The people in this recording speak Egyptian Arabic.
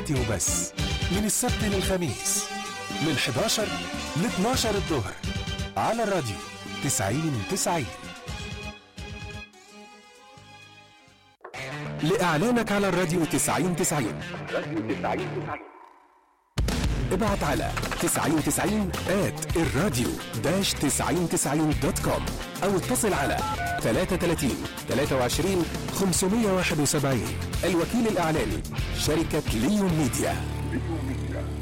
ساعاتي وبس من السبت للخميس من 11 ل 12 الظهر على الراديو 90 90 لإعلانك على الراديو 90 90 ابعت على 9090 at الراديو داش 9090 دوت كوم او اتصل على 33 23 571 الوكيل الاعلاني شركة ليون ميديا